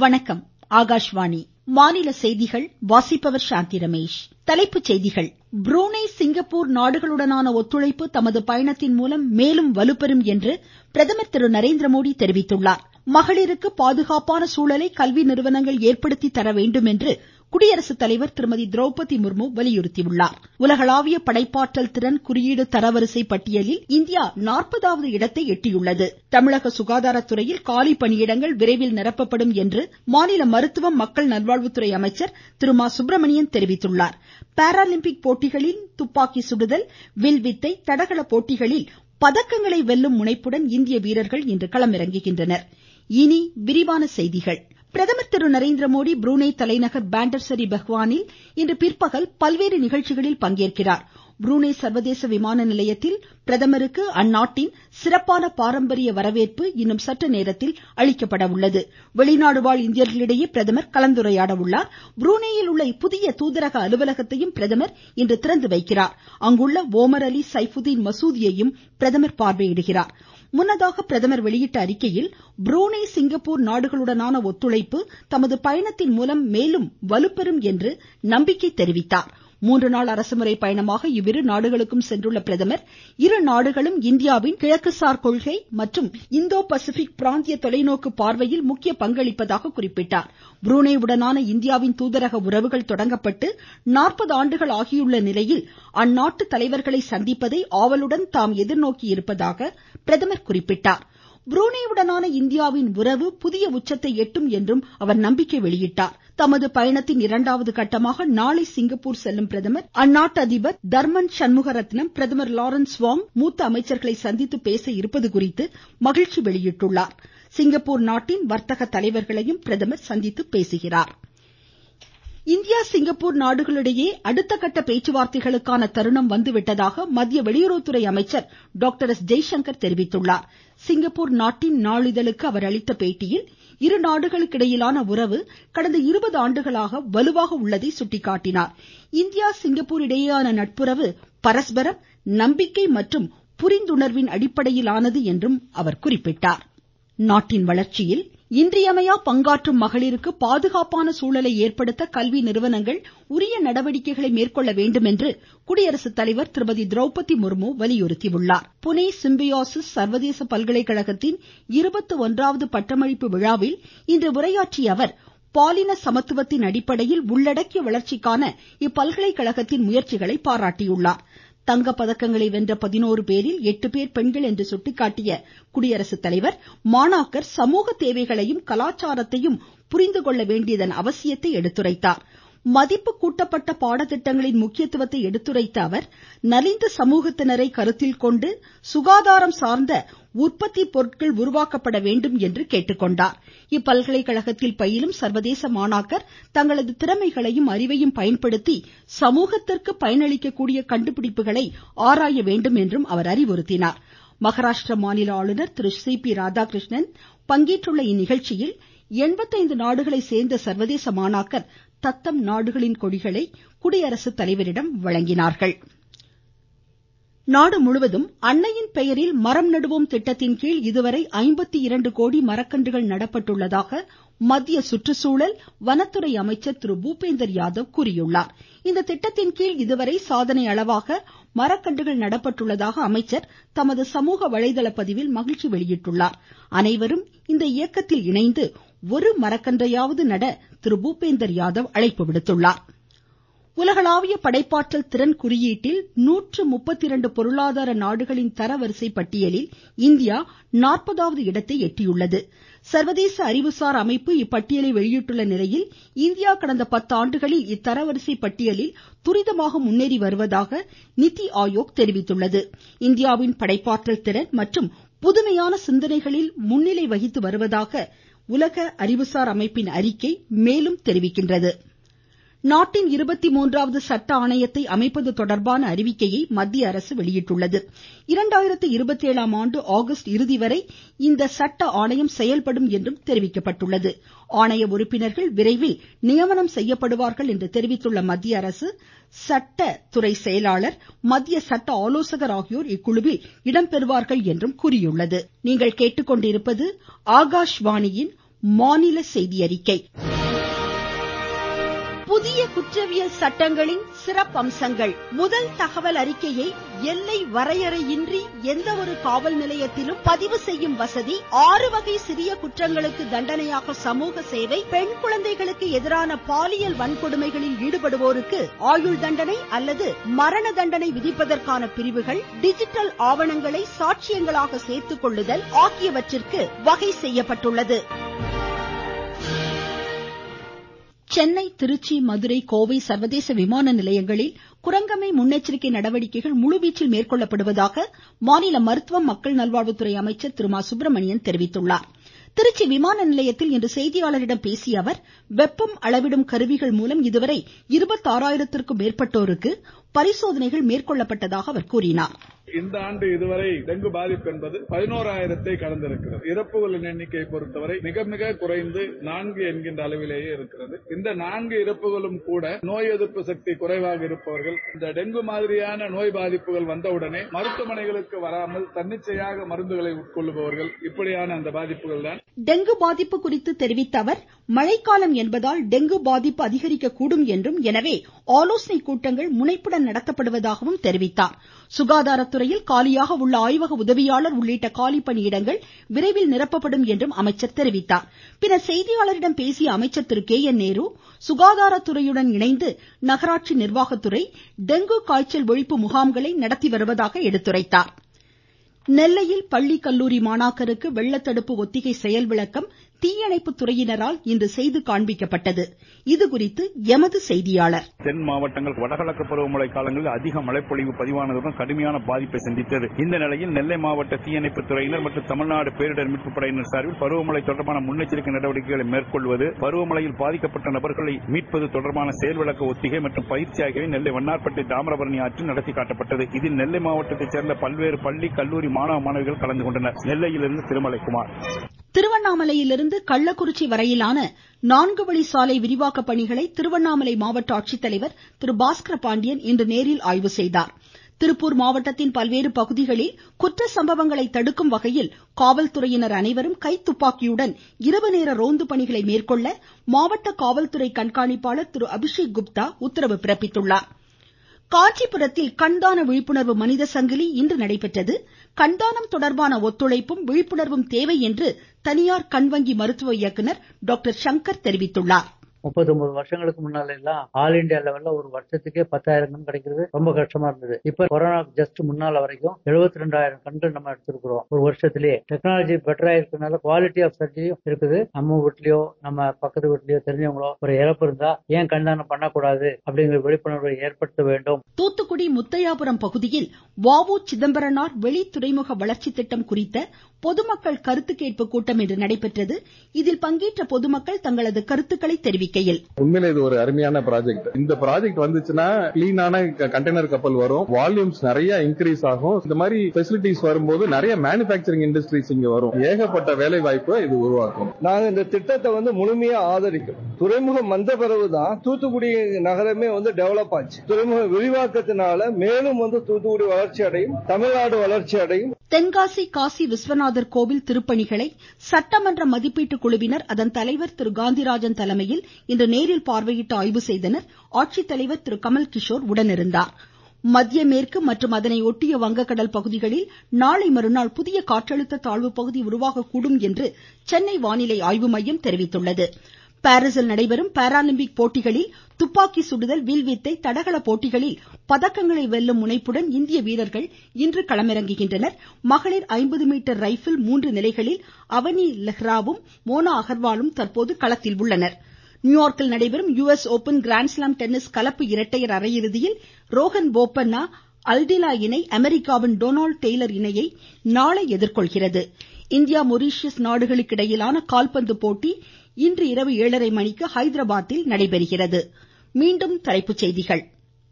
வணக்கம் ஆகாஷ்வாணி மாநில செய்திகள் வாசிப்பவர் சாந்தி ரமேஷ் தலைப்புச் செய்திகள் புரூனே சிங்கப்பூர் நாடுகளுடனான ஒத்துழைப்பு தமது பயணத்தின் மூலம் மேலும் வலுப்பெறும் என்று பிரதமர் திரு நரேந்திரமோடி தெரிவித்துள்ளார் மகளிருக்கு பாதுகாப்பான சூழலை கல்வி நிறுவனங்கள் ஏற்படுத்தி தர வேண்டும் என்று குடியரசு தலைவர் திருமதி திரௌபதி முர்மு வலியுறுத்தியுள்ளார் உலகளாவிய படைப்பாற்றல் திறன் குறியீடு தரவரிசை பட்டியலில் இந்தியா நாற்பதாவது இடத்தை எட்டியுள்ளது தமிழக சுகாதாரத்துறையில் காலி பணியிடங்கள் விரைவில் நிரப்பப்படும் என்று மாநில மருத்துவம் மக்கள் நல்வாழ்வுத்துறை அமைச்சர் திரு மா சுப்பிரமணியன் தெரிவித்துள்ளார் பாராலிம்பிக் போட்டிகளில் துப்பாக்கி சுடுதல் வில்வித்தை தடகள போட்டிகளில் பதக்கங்களை வெல்லும் முனைப்புடன் இந்திய வீரர்கள் இன்று களமிறங்குகின்றனர் இனி விரிவான செய்திகள் பிரதமர் திரு நரேந்திரமோடி புரூனே தலைநகர் பாண்டர்சரி பஹ்வானில் இன்று பிற்பகல் பல்வேறு நிகழ்ச்சிகளில் பங்கேற்கிறார் புரூனே சர்வதேச விமான நிலையத்தில் பிரதமருக்கு அந்நாட்டின் சிறப்பான பாரம்பரிய வரவேற்பு இன்னும் சற்று நேரத்தில் அளிக்கப்பட உள்ளது வெளிநாடு வாழ் இந்தியர்களிடையே பிரதமர் கலந்துரையாட உள்ளார் புரூனேயில் உள்ள புதிய தூதரக அலுவலகத்தையும் பிரதமர் இன்று திறந்து வைக்கிறார் அங்குள்ள ஓமர் அலி சைஃபுதீன் மசூதியையும் பிரதமர் பார்வையிடுகிறார் முன்னதாக பிரதமர் வெளியிட்ட அறிக்கையில் புரூனே சிங்கப்பூர் நாடுகளுடனான ஒத்துழைப்பு தமது பயணத்தின் மூலம் மேலும் வலுப்பெறும் என்று நம்பிக்கை தெரிவித்தார் மூன்று நாள் அரசுமுறை பயணமாக இவ்விரு நாடுகளுக்கும் சென்றுள்ள பிரதமர் இரு நாடுகளும் இந்தியாவின் கிழக்குசார் கொள்கை மற்றும் இந்தோ பசிபிக் பிராந்திய தொலைநோக்கு பார்வையில் முக்கிய பங்களிப்பதாக குறிப்பிட்டார் புரூனே உடனான இந்தியாவின் தூதரக உறவுகள் தொடங்கப்பட்டு நாற்பது ஆண்டுகள் ஆகியுள்ள நிலையில் அந்நாட்டு தலைவர்களை சந்திப்பதை ஆவலுடன் தாம் எதிர்நோக்கி இருப்பதாக பிரதமர் குறிப்பிட்டார் புரூனேவுடனான இந்தியாவின் உறவு புதிய உச்சத்தை எட்டும் என்றும் அவர் நம்பிக்கை வெளியிட்டார் தமது பயணத்தின் இரண்டாவது கட்டமாக நாளை சிங்கப்பூர் செல்லும் பிரதமர் அந்நாட்டு அதிபர் தர்மன் சண்முகரத்னம் பிரதமர் லாரன்ஸ் வாங் மூத்த அமைச்சர்களை சந்தித்து பேச இருப்பது குறித்து மகிழ்ச்சி வெளியிட்டுள்ளார் சிங்கப்பூர் நாட்டின் வர்த்தக தலைவர்களையும் பிரதமர் சந்தித்து பேசுகிறார் இந்தியா சிங்கப்பூர் நாடுகளிடையே அடுத்த கட்ட பேச்சுவார்த்தைகளுக்கான தருணம் வந்துவிட்டதாக மத்திய வெளியுறவுத்துறை அமைச்சர் டாக்டர் எஸ் ஜெய்சங்கர் தெரிவித்துள்ளார் சிங்கப்பூர் நாட்டின் நாளிதழுக்கு அவர் அளித்த பேட்டியில் இரு நாடுகளுக்கிடையிலான உறவு கடந்த இருபது ஆண்டுகளாக வலுவாக உள்ளதை சுட்டிக்காட்டினார் இந்தியா சிங்கப்பூர் இடையேயான நட்புறவு பரஸ்பரம் நம்பிக்கை மற்றும் புரிந்துணர்வின் அடிப்படையிலானது என்றும் அவர் குறிப்பிட்டார் நாட்டின் வளர்ச்சியில் இன்றியமையா பங்காற்றும் மகளிருக்கு பாதுகாப்பான சூழலை ஏற்படுத்த கல்வி நிறுவனங்கள் உரிய நடவடிக்கைகளை மேற்கொள்ள வேண்டும் என்று குடியரசு தலைவர் திருமதி திரௌபதி முர்மு வலியுறுத்தியுள்ளார் புனே சிம்பியாசிஸ் சர்வதேச பல்கலைக்கழகத்தின் இருபத்தி ஒன்றாவது பட்டமளிப்பு விழாவில் இன்று உரையாற்றிய அவர் பாலின சமத்துவத்தின் அடிப்படையில் உள்ளடக்கிய வளர்ச்சிக்கான இப்பல்கலைக்கழகத்தின் முயற்சிகளை பாராட்டியுள்ளார் தங்க பதக்கங்களை வென்ற பதினோரு பேரில் எட்டு பேர் பெண்கள் என்று சுட்டிக்காட்டிய குடியரசு தலைவர் மாணாக்கர் சமூக தேவைகளையும் கலாச்சாரத்தையும் புரிந்து கொள்ள வேண்டியதன் அவசியத்தை எடுத்துரைத்தார் மதிப்பு கூட்டப்பட்ட பாடத்திட்டங்களின் முக்கியத்துவத்தை எடுத்துரைத்த அவர் நலிந்த சமூகத்தினரை கருத்தில் கொண்டு சுகாதாரம் சார்ந்த உற்பத்தி பொருட்கள் உருவாக்கப்பட வேண்டும் என்று கேட்டுக்கொண்டார் இப்பல்கலைக்கழகத்தில் பயிலும் சர்வதேச மாணாக்கர் தங்களது திறமைகளையும் அறிவையும் பயன்படுத்தி சமூகத்திற்கு பயனளிக்கக்கூடிய கண்டுபிடிப்புகளை ஆராய வேண்டும் என்றும் அவர் அறிவுறுத்தினார் மகாராஷ்டிர மாநில ஆளுநர் திரு சி பி ராதாகிருஷ்ணன் பங்கேற்றுள்ள இந்நிகழ்ச்சியில் எண்பத்தைந்து நாடுகளை சேர்ந்த சர்வதேச மாணாக்கர் தத்தம் நாடுகளின் கொடிகளை குடியரசு தலைவரிடம் வழங்கினார்கள் நாடு முழுவதும் அன்னையின் பெயரில் மரம் நடுவோம் திட்டத்தின் கீழ் இதுவரை ஐம்பத்தி இரண்டு கோடி மரக்கன்றுகள் நடப்பட்டுள்ளதாக மத்திய சுற்றுச்சூழல் வனத்துறை அமைச்சர் திரு பூபேந்தர் யாதவ் கூறியுள்ளார் இந்த திட்டத்தின் கீழ் இதுவரை சாதனை அளவாக மரக்கன்றுகள் நடப்பட்டுள்ளதாக அமைச்சர் தமது சமூக வலைதள பதிவில் மகிழ்ச்சி வெளியிட்டுள்ளார் அனைவரும் இந்த இயக்கத்தில் இணைந்து ஒரு மரக்கன்றையாவது நட திரு பூபேந்தர் யாதவ் அழைப்பு விடுத்துள்ளார் உலகளாவிய படைப்பாற்றல் திறன் குறியீட்டில் நூற்று முப்பத்தி இரண்டு பொருளாதார நாடுகளின் தரவரிசை பட்டியலில் இந்தியா நாற்பதாவது இடத்தை எட்டியுள்ளது சர்வதேச அறிவுசார் அமைப்பு இப்பட்டியலை வெளியிட்டுள்ள நிலையில் இந்தியா கடந்த பத்தாண்டுகளில் இத்தரவரிசை பட்டியலில் துரிதமாக முன்னேறி வருவதாக நித்தி ஆயோக் தெரிவித்துள்ளது இந்தியாவின் படைப்பாற்றல் திறன் மற்றும் புதுமையான சிந்தனைகளில் முன்னிலை வகித்து வருவதாக உலக அறிவுசார் அமைப்பின் அறிக்கை மேலும் தெரிவிக்கின்றது நாட்டின் இருபத்தி மூன்றாவது சட்ட ஆணையத்தை அமைப்பது தொடர்பான அறிவிக்கையை மத்திய அரசு வெளியிட்டுள்ளது இரண்டாயிரத்து இருபத்தி ஏழாம் ஆண்டு ஆகஸ்ட் இறுதி வரை இந்த சட்ட ஆணையம் செயல்படும் என்றும் தெரிவிக்கப்பட்டுள்ளது ஆணைய உறுப்பினர்கள் விரைவில் நியமனம் செய்யப்படுவார்கள் என்று தெரிவித்துள்ள மத்திய அரசு சட்ட துறை செயலாளர் மத்திய சட்ட ஆலோசகர் ஆகியோர் இக்குழுவில் இடம்பெறுவார்கள் என்றும் கூறியுள்ளது மாநில செய்தி அறிக்கை புதிய குற்றவியல் சட்டங்களின் சிறப்பம்சங்கள் முதல் தகவல் அறிக்கையை எல்லை வரையறையின்றி எந்த ஒரு காவல் நிலையத்திலும் பதிவு செய்யும் வசதி ஆறு வகை சிறிய குற்றங்களுக்கு தண்டனையாக சமூக சேவை பெண் குழந்தைகளுக்கு எதிரான பாலியல் வன்கொடுமைகளில் ஈடுபடுவோருக்கு ஆயுள் தண்டனை அல்லது மரண தண்டனை விதிப்பதற்கான பிரிவுகள் டிஜிட்டல் ஆவணங்களை சாட்சியங்களாக சேர்த்துக் கொள்ளுதல் ஆகியவற்றிற்கு வகை செய்யப்பட்டுள்ளது சென்னை திருச்சி மதுரை கோவை சர்வதேச விமான நிலையங்களில் குரங்கம்மை முன்னெச்சரிக்கை நடவடிக்கைகள் முழுவீச்சில் மேற்கொள்ளப்படுவதாக மாநில மருத்துவம் மக்கள் நல்வாழ்வுத்துறை அமைச்சர் திரு மா சுப்பிரமணியன் தெரிவித்துள்ளார் திருச்சி விமான நிலையத்தில் இன்று செய்தியாளர்களிடம் பேசிய அவர் வெப்பம் அளவிடும் கருவிகள் மூலம் இதுவரை இருபத்தாறாயிரத்திற்கும் மேற்பட்டோருக்கு பரிசோதனைகள் மேற்கொள்ளப்பட்டதாக அவர் கூறினார் இந்த ஆண்டு இதுவரை டெங்கு பாதிப்பு என்பது பதினோராயிரத்தை கடந்திருக்கிறது இறப்புகளின் எண்ணிக்கையை பொறுத்தவரை மிக மிக குறைந்து நான்கு என்கின்ற அளவிலேயே இருக்கிறது இந்த நான்கு இறப்புகளும் கூட நோய் எதிர்ப்பு சக்தி குறைவாக இருப்பவர்கள் இந்த டெங்கு மாதிரியான நோய் பாதிப்புகள் வந்தவுடனே மருத்துவமனைகளுக்கு வராமல் தன்னிச்சையாக மருந்துகளை உட்கொள்ளுபவர்கள் இப்படியான அந்த பாதிப்புகள் தான் டெங்கு பாதிப்பு குறித்து தெரிவித்த அவர் மழைக்காலம் என்பதால் டெங்கு பாதிப்பு அதிகரிக்கக்கூடும் என்றும் எனவே ஆலோசனை கூட்டங்கள் முனைப்புடன் நடத்தப்படுவதாகவும் தெரிவித்தார் சுகாதாரத்துறையில் காலியாக உள்ள ஆய்வக உதவியாளர் உள்ளிட்ட காலி பணியிடங்கள் விரைவில் நிரப்பப்படும் என்றும் அமைச்சர் தெரிவித்தார் பின்னர் செய்தியாளரிடம் பேசிய அமைச்சர் திரு கே என் நேரு சுகாதாரத்துறையுடன் இணைந்து நகராட்சி நிர்வாகத்துறை டெங்கு காய்ச்சல் ஒழிப்பு முகாம்களை நடத்தி வருவதாக எடுத்துரைத்தார் நெல்லையில் பள்ளி கல்லூரி மாணாக்கருக்கு வெள்ளத்தடுப்பு ஒத்திகை செயல் விளக்கம் தீயணைப்பு துறையினரால் இன்று செய்து காண்பிக்கப்பட்டது இதுகுறித்து எமது செய்தியாளர் தென் மாவட்டங்கள் வடகிழக்கு பருவமழை காலங்களில் அதிக மழைப்பொழிவு பதிவானதுடன் கடுமையான பாதிப்பை சந்தித்தது இந்த நிலையில் நெல்லை மாவட்ட தீயணைப்பு துறையினர் மற்றும் தமிழ்நாடு பேரிடர் மீட்பு படையினர் சார்பில் பருவமழை தொடர்பான முன்னெச்சரிக்கை நடவடிக்கைகளை மேற்கொள்வது பருவமழையில் பாதிக்கப்பட்ட நபர்களை மீட்பது தொடர்பான செயல் விளக்க ஒத்திகை மற்றும் பயிற்சி ஆகியவை நெல்லை வண்ணார்பேட்டை தாமிரபரணி ஆற்றில் நடத்தி காட்டப்பட்டது இதில் நெல்லை மாவட்டத்தைச் சேர்ந்த பல்வேறு பள்ளி கல்லூரி மாணவ மாணவிகள் கலந்து கொண்டனர் நெல்லையிலிருந்து திருமலைக்குமார் திருவண்ணாமலையிலிருந்து கள்ளக்குறிச்சி வரையிலான நான்கு வழி சாலை விரிவாக்க பணிகளை திருவண்ணாமலை மாவட்ட ஆட்சித்தலைவர் திரு பாஸ்கர பாண்டியன் இன்று நேரில் ஆய்வு செய்தார் திருப்பூர் மாவட்டத்தின் பல்வேறு பகுதிகளில் குற்ற சம்பவங்களை தடுக்கும் வகையில் காவல்துறையினர் அனைவரும் கைத்துப்பாக்கியுடன் இரவு நேர ரோந்து பணிகளை மேற்கொள்ள மாவட்ட காவல்துறை கண்காணிப்பாளர் திரு அபிஷேக் குப்தா உத்தரவு பிறப்பித்துள்ளார் காஞ்சிபுரத்தில் கண்தான விழிப்புணர்வு மனித சங்கிலி இன்று நடைபெற்றது கண்தானம் தொடர்பான ஒத்துழைப்பும் விழிப்புணர்வும் தேவை என்று தனியார் கண்வங்கி மருத்துவ இயக்குனர் டாக்டர் சங்கர் தெரிவித்துள்ளார் முப்பத்தி ஒன்பது வருஷங்களுக்கு முன்னால எல்லாம் ஆல் இண்டியா லெவல்ல ஒரு வருஷத்துக்கே பத்தாயிரம் கண் கிடைக்கிறது ரொம்ப கஷ்டமா இருந்தது இப்ப கொரோனா ஜஸ்ட் முன்னால வரைக்கும் எழுபத்தி ரெண்டாயிரம் கண்கள் நம்ம எடுத்திருக்கிறோம் ஒரு வருஷத்திலேயே டெக்னாலஜி பெட்டரா இருக்கனால குவாலிட்டி ஆஃப் சர்ஜரியும் இருக்குது நம்ம வீட்லயோ நம்ம பக்கத்து வீட்லயோ தெரிஞ்சவங்களோ ஒரு இறப்பு இருந்தா ஏன் கண்தானம் பண்ணக்கூடாது அப்படிங்கிற விழிப்புணர்வை ஏற்படுத்த வேண்டும் தூத்துக்குடி முத்தையாபுரம் பகுதியில் வாவு சிதம்பரனார் வெளி துறைமுக வளர்ச்சி திட்டம் குறித்த பொதுமக்கள் கருத்து கேட்பு கூட்டம் இன்று நடைபெற்றது இதில் பங்கேற்ற பொதுமக்கள் தங்களது கருத்துக்களை தெரிவிக்கையில் உண்மையில இது ஒரு அருமையான ப்ராஜெக்ட் இந்த ப்ராஜெக்ட் வந்துச்சுன்னா கிளீனான கண்டெய்னர் கப்பல் வரும் வால்யூம்ஸ் நிறைய இன்க்ரீஸ் ஆகும் இந்த மாதிரி ஃபெசிலிட்டிஸ் வரும்போது நிறைய மேனுபேக்சரிங் இண்டஸ்ட்ரீஸ் இங்க வரும் ஏகப்பட்ட வேலை வாய்ப்பை இது உருவாக்கும் நாங்க இந்த திட்டத்தை வந்து முழுமையா ஆதரிக்கிறோம் துறைமுகம் வந்த பிறகுதான் தூத்துக்குடி நகரமே வந்து டெவலப் ஆச்சு துறைமுக விரிவாக்கத்தினால மேலும் வந்து தூத்துக்குடி வளர்ச்சி அடையும் தமிழ்நாடு வளர்ச்சி அடையும் தென்காசி காசி விஸ்வநாதர் கோவில் திருப்பணிகளை சட்டமன்ற மதிப்பீட்டு குழுவினர் அதன் தலைவர் திரு காந்திராஜன் தலைமையில் இன்று நேரில் பார்வையிட்டு ஆய்வு செய்தனர் ஆட்சித்தலைவர் திரு கமல் கிஷோர் உடனிருந்தார் மத்திய மேற்கு மற்றும் அதனை ஒட்டிய வங்கக்கடல் பகுதிகளில் நாளை மறுநாள் புதிய காற்றழுத்த தாழ்வு பகுதி உருவாகக்கூடும் என்று சென்னை வானிலை ஆய்வு மையம் தெரிவித்துள்ளது பாரீசில் நடைபெறும் பாராலிம்பிக் போட்டிகளில் துப்பாக்கி சுடுதல் வில்வித்தை தடகள போட்டிகளில் பதக்கங்களை வெல்லும் முனைப்புடன் இந்திய வீரர்கள் இன்று களமிறங்குகின்றனர் மகளிர் ஐம்பது மீட்டர் ரைபிள் மூன்று நிலைகளில் அவனி லெஹ்ராவும் மோனா அகர்வாலும் தற்போது களத்தில் உள்ளனர் நியூயார்க்கில் நடைபெறும் U S open grand slam tennis கலப்பு இரட்டையர் அரையிறுதியில் ரோஹன் போபண்ணா அல்டிலா இணை அமெரிக்காவின் டொனால்ட் டெய்லர் இணையை நாளை எதிர்கொள்கிறது இந்தியா மொரீஷியஸ் நாடுகளுக்கு இடையிலான கால்பந்து போட்டி இன்று இரவு ஏழரை மணிக்கு ஹைதராபாத்தில் நடைபெறுகிறது மீண்டும் தலைப்புச் செய்திகள்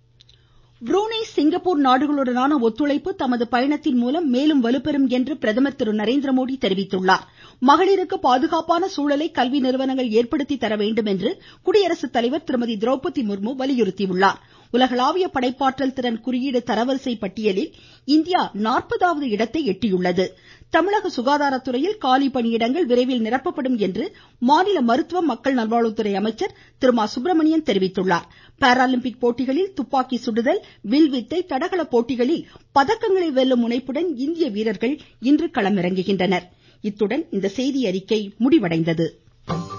புரூனே சிங்கப்பூர் நாடுகளுடனான ஒத்துழைப்பு தமது பயணத்தின் மூலம் மேலும் வலுப்பெறும் என்று பிரதமர் திரு நரேந்திரமோடி தெரிவித்துள்ளார் மகளிருக்கு பாதுகாப்பான சூழலை கல்வி நிறுவனங்கள் ஏற்படுத்தி தர வேண்டும் என்று குடியரசுத் தலைவர் திருமதி திரௌபதி முர்மு வலியுறுத்தியுள்ளார் உலகளாவிய படைப்பாற்றல் திறன் குறியீடு தரவரிசை பட்டியலில் இந்தியா நாற்பதாவது இடத்தை எட்டியுள்ளது தமிழக சுகாதாரத்துறையில் காலி பணியிடங்கள் விரைவில் நிரப்பப்படும் என்று மாநில மருத்துவ மக்கள் நல்வாழ்வுத்துறை அமைச்சர் திரு மா சுப்பிரமணியன் தெரிவித்துள்ளார் பாராலிம்பிக் போட்டிகளில் துப்பாக்கி சுடுதல் வில்வித்தை தடகள போட்டிகளில் பதக்கங்களை வெல்லும் முனைப்புடன் இந்திய வீரர்கள் இன்று களமிறங்குகின்றனர் இத்துடன் இந்த செய்தியறிக்கை முடிவடைந்தது